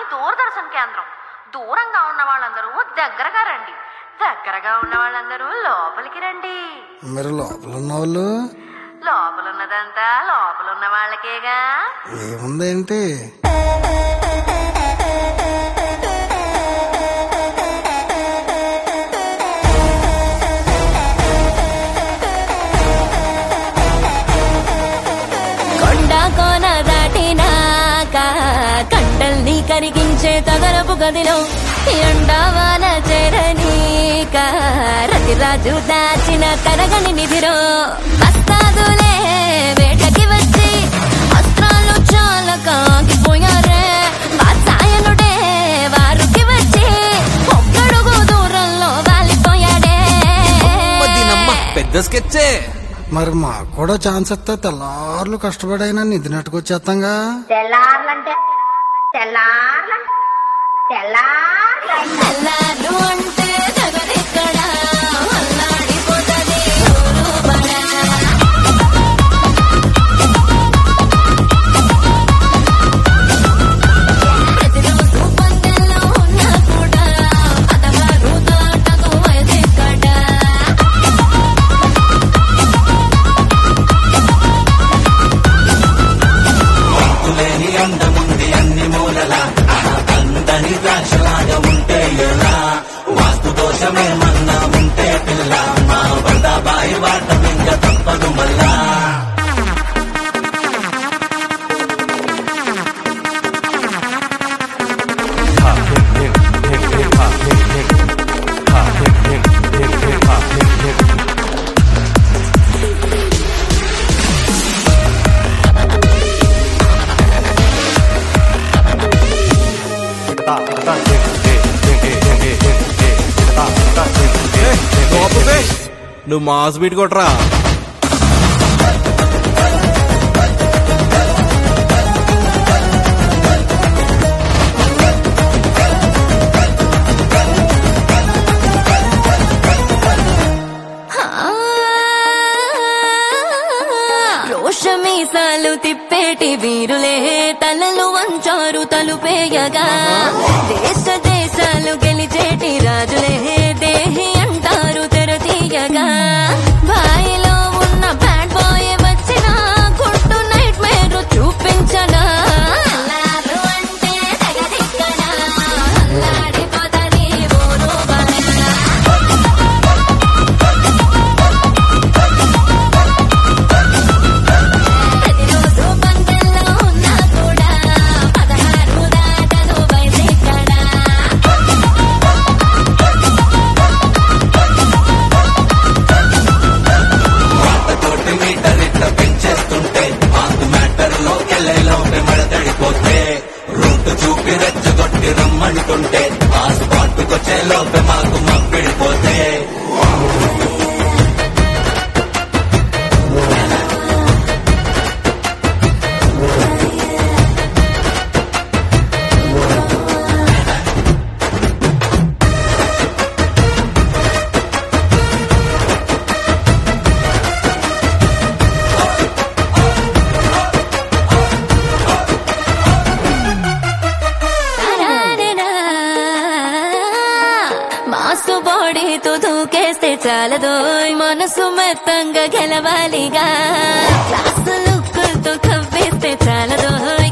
దూరదర్శన్ కేంద్రం దూరంగా ఉన్న వాళ్ళందరూ దగ్గరగా రండి దగ్గరగా ఉన్న వాళ్ళందరూ లోపలికి రండి మరి లోపల ఉన్న వాళ్ళు లోపల ఉన్నదంతా లోపల ఉన్న వాళ్ళకేగా ఏముందేంటి కొండ కోన దాటినాక కండల్ని కరిగించే తగరపు గదిలో ఎండవాన చేరనీక రతిరాజు దాచిన తరగని నిధిలో వస్తాదులే వేటకి వచ్చి అస్త్రాలు చాలా కాగిపోయారే వాత్సాయనుడే వారికి వచ్చి ఒక్కడుగు దూరంలో వాలిపోయాడే దీనమ్మ పెద్ద స్కెచ్చే మరి మాకు కూడా ఛాన్స్ ఇస్తే తెల్లార్లు కష్టపడైనా నిధి నెట్టుకొచ్చేస్తాంగా తెల్లార్లంటే తెల్లార్ల తెల్లార్ల తెల్లారు అంటే తగదిక్కడ అల్లాడిపోతది ఊరు బడ. ప్రతిరోజు పందెంలో ఉన్నా కూడా పదహారు దాటకు వయసెక్కడ. నువ్వు మాస్ బీట్ కొట్రా రోషమీసాలు తిప్పేటి వీరులే తలలు వంచారు తలుపేయగా దేశ దేశాలు గెలిచేటి రాజులే దేహి అంటారు తెరతీయగా బాయిలో ఉన్న బ్యాడ్ బాయ్ వచ్చిన గుట్టు నైట్ మేరు చూపించనా అల్లారు అంటే తెగదిక్కనా, అల్లాడిపోతది ఊరు బయట. ప్రతిరోజు పందెంలో ఉన్నా కూడా పదహారు దాటదు వయసెక్కడ. తరారెనా. మాసు బాడీతో దూకేస్తే చాలదో మనసు మెత్తంగా గెలవాలిగా క్లాసు లుక్కులతో కవ్వేస్తే చాలదో